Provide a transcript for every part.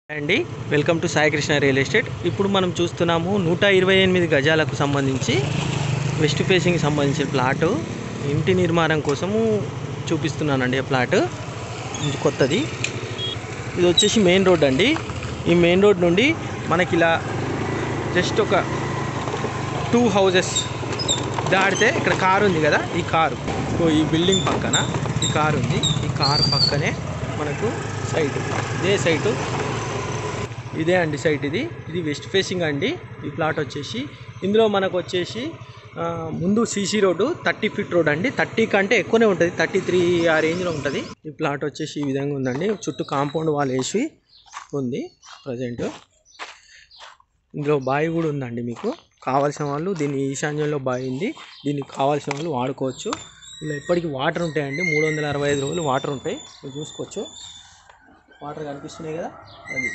అండి welcome to Saikrishna real estate ఇప్పుడు మనం చూస్తున్నాము నూట ఇరవై ఎనిమిది గజాలకు సంబంధించి వెస్ట్ ఫేసింగ్ సంబంధించిన ప్లాట్ ఇంటి నిర్మాణం కోసము చూపిస్తున్నానండి ఆ ప్లాట్ ఇది కొత్తది ఇది వచ్చేసి మెయిన్ రోడ్ అండి ఈ మెయిన్ రోడ్ నుండి మనకి ఇలా జస్ట్ ఒక టూ హౌజెస్ దాటితే ఇక్కడ కారు ఉంది కదా ఈ కారు సో ఈ బిల్డింగ్ పక్కన ఈ కారు ఉంది ఈ కారు పక్కనే మనకు సైట్ ఇదే సైటు ఇదే అండి సైట్ ఇది ఇది వెస్ట్ ఫేసింగ్ అండి ఈ ప్లాట్ వచ్చేసి ఇందులో మనకు వచ్చేసి ఆ, ముందు CC road thirty feet road అండి థర్టీ కంటే ఎక్కువనే ఉంటుంది థర్టీ త్రీ ఆ రేంజ్లో ఉంటుంది ఈ ప్లాట్ వచ్చేసి ఈ విధంగా ఉందండి చుట్టూ కాంపౌండ్ వాల్ వేసి ఉంది ప్రజెంట్ ఇందులో బావి కూడా ఉందండి మీకు కావాల్సిన వాళ్ళు దీన్ని ఈశాన్యంలో బావి ఉంది దీనికి కావాల్సిన వాళ్ళు వాడుకోవచ్చు ఇలా ఎప్పటికీ వాటర్ ఉంటాయండి మూడు వందల అరవై ఐదు రోజులు వాటర్ ఉంటాయి మీరు చూసుకోవచ్చు వాటర్ కనిపిస్తున్నాయి కదా అది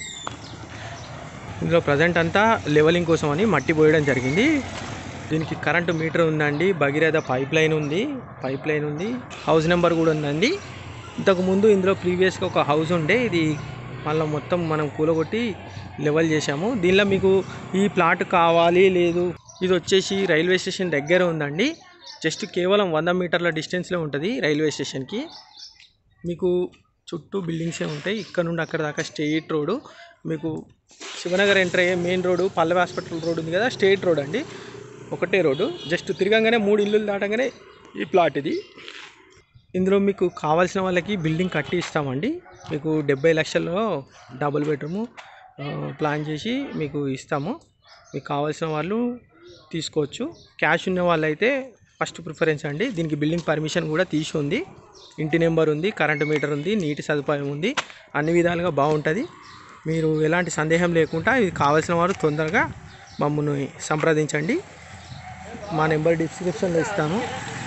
ఇందులో ప్రజెంట్ అంతా లెవెలింగ్ కోసం అని మట్టి పోయడం జరిగింది దీనికి కరెంటు మీటర్ ఉందండి భగీరథ పైప్ లైన్ ఉంది పైప్ లైన్ ఉంది హౌస్ నెంబర్ కూడా ఉందండి ఇంతకు ముందు ఇందులో ప్రీవియస్గా ఒక హౌస్ ఉండే ఇది మళ్ళీ మొత్తం మనం కూలగొట్టి లెవెల్ చేసాము దీనిలో మీకు ఈ ప్లాట్ కావాలి లేదు ఇది వచ్చేసి రైల్వే స్టేషన్ దగ్గర ఉందండి జస్ట్ కేవలం వంద మీటర్ల డిస్టెన్స్లో ఉంటుంది రైల్వే స్టేషన్కి మీకు చుట్టూ బిల్డింగ్సే ఉంటాయి ఇక్కడ నుండి అక్కడ దాకా స్ట్రెయిట్ రోడ్డు మీకు శివనగర్ ఎంటర్ అయ్యే main road Pallavi hospital road ఉంది కదా స్ట్రెయిట్ రోడ్ అండి ఒకటే రోడ్డు జస్ట్ తిరగంగానే మూడు ఇల్లులు దాటంగానే ఈ ప్లాట్ ఇది ఇందులో మీకు కావాల్సిన వాళ్ళకి బిల్డింగ్ కట్టి ఇస్తామండి మీకు డెబ్బై లక్షల్లో డబుల్ బెడ్రూము ఆ, ప్లాన్ చేసి మీకు ఇస్తాము మీకు కావాల్సిన వాళ్ళు తీసుకోవచ్చు క్యాష్ ఉన్న వాళ్ళైతే ఫస్ట్ ప్రిఫరెన్స్ అండి దీనికి బిల్డింగ్ పర్మిషన్ కూడా తీసి ఉంది ఇంటి నెంబర్ ఉంది కరెంటు మీటర్ ఉంది నీటి సదుపాయం ఉంది అన్ని విధాలుగా బాగుంటుంది మీరు ఎలాంటి సందేహం లేకుండా ఇది కావాల్సిన వారు తొందరగా మమ్మల్ని సంప్రదించండి మా నెంబర్ డిస్క్రిప్షన్లో ఇస్తాను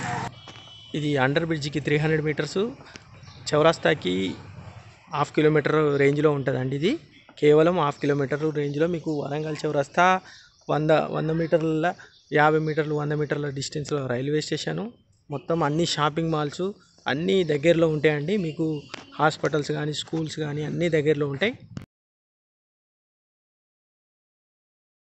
ఇది అండర్ బ్రిడ్జికి త్రీ హండ్రెడ్ మీటర్స్ చౌరాస్తాకి హాఫ్ కిలోమీటర్ రేంజ్లో ఉంటుందండి ఇది కేవలం హాఫ్ కిలోమీటర్ రేంజ్లో మీకు వరంగల్ చౌరస్తా వంద వంద మీటర్ల యాభై మీటర్లు వంద మీటర్ల డిస్టెన్స్లో రైల్వే స్టేషను మొత్తం అన్ని షాపింగ్ మాల్స్ అన్నీ దగ్గరలో ఉంటాయండి మీకు హాస్పిటల్స్ కానీ స్కూల్స్ కానీ అన్నీ దగ్గరలో ఉంటాయి